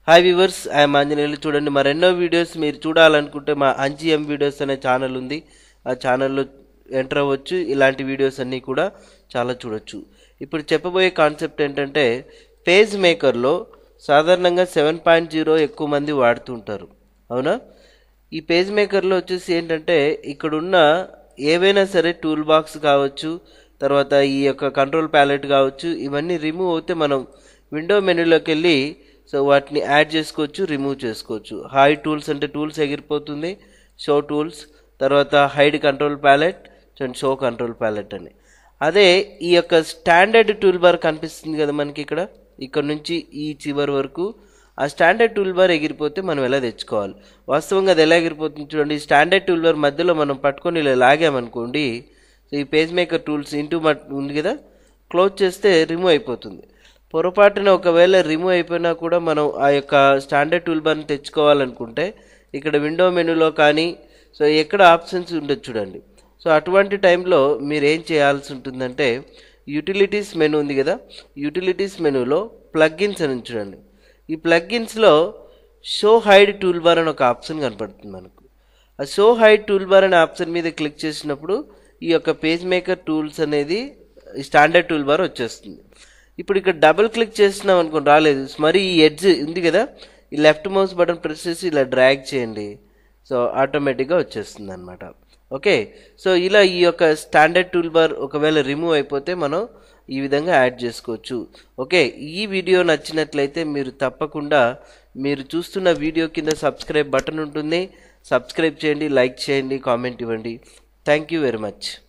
hi viewers I'm Anjaneyulu చూడండి మరెన్నో videos మీరు చూడాలనుకుంటే మా అంజిఎం వీడియోస్ అనే ఛానల్ ఉంది ఆ ఛానల్లో ఎంటర్ అవ్వచ్చు ఇలాంటి వీడియోస్ అన్నీ కూడా చాలా చూడొచ్చు ఇప్పుడు చెప్పబోయే కాన్సెప్ట్ ఏంటంటే పేజ్ మేకర్లో సాధారణంగా సెవెన్ పాయింట్ జీరో ఎక్కువ మంది వాడుతుంటారు అవునా ఈ పేజ్ మేకర్లో వచ్చేసి ఏంటంటే ఇక్కడున్న ఏవైనా సరే టూల్ బాక్స్ కావచ్చు తర్వాత ఈ యొక్క కంట్రోల్ ప్యాలెట్ కావచ్చు ఇవన్నీ రిమూవ్ అవుతే మనం విండో మెనూలోకి వెళ్ళి సో వాటిని యాడ్ చేసుకోవచ్చు రిమూవ్ చేసుకోవచ్చు హై టూల్స్ అంటే టూల్స్ ఎగిరిపోతుంది షో టూల్స్ తర్వాత hide control palette and show control palette అని అదే ఈ యొక్క స్టాండర్డ్ టూల్ బార్ కనిపిస్తుంది కదా మనకి ఇక్కడ ఇక్కడ నుంచి ఈ చివరి వరకు ఆ స్టాండర్డ్ టూల్ బార్ ఎగిరిపోతే మనం ఎలా తెచ్చుకోవాలి వాస్తవంగా అది ఎలా ఎగిరిపోతుంది చూడండి స్టాండర్డ్ టూల్ బార్ మధ్యలో మనం పట్టుకొని ఇలా లాగామనుకోండి సో ఈ పేజ్ మేకర్ టూల్స్ ఇంటూ ఉంది కదా క్లోజ్ చేస్తే రిమూవ్ అయిపోతుంది పొరపాటున ఒకవేళ రిమూవ్ అయిపోయినా కూడా మనం ఆ యొక్క స్టాండర్డ్ టూల్ బార్ని తెచ్చుకోవాలనుకుంటే ఇక్కడ విండో మెనూలో కానీ సో ఎక్కడ ఆప్షన్స్ ఉండదు చూడండి సో అటువంటి టైంలో మీరు ఏం చేయాల్సి ఉంటుందంటే యూటిలిటీస్ మెనూ ఉంది కదా యూటిలిటీస్ మెనూలో ప్లగ్గిన్స్ అని చూడండి ఈ ప్లగ్గిన్స్లో షో హైడ్ టూల్ బార్ అని ఒక ఆప్షన్ కనపడుతుంది మనకు ఆ షో హైడ్ టూల్ బార్ అనే ఆప్షన్ మీద క్లిక్ చేసినప్పుడు ఈ యొక్క పేజ్ మేకర్ టూల్స్ అనేది స్టాండర్డ్ టూల్ బార్ వచ్చేస్తుంది ఇప్పుడు ఇక్కడ డబుల్ క్లిక్ చేసినాం అనుకోండి రాలేదు మరి ఈ ఎడ్జ్ ఉంది కదా ఈ లెఫ్ట్ మౌస్ బటన్ ప్రెస్ చేసి ఇలా డ్రాగ్ చేయండి సో ఆటోమేటిక్గా వచ్చేస్తుంది అనమాట ఓకే సో ఇలా ఈ యొక్క స్టాండర్డ్ టూల్ బార్ ఒకవేళ రిమూవ్ అయిపోతే మనం ఈ విధంగా యాడ్ చేసుకోవచ్చు ఓకే ఈ వీడియో నచ్చినట్లయితే మీరు తప్పకుండా మీరు చూస్తున్న వీడియో కింద సబ్స్క్రైబ్ బటన్ ఉంటుంది సబ్స్క్రైబ్ చేయండి లైక్ చేయండి కామెంట్ ఇవ్వండి థ్యాంక్ యూ వెరీ మచ్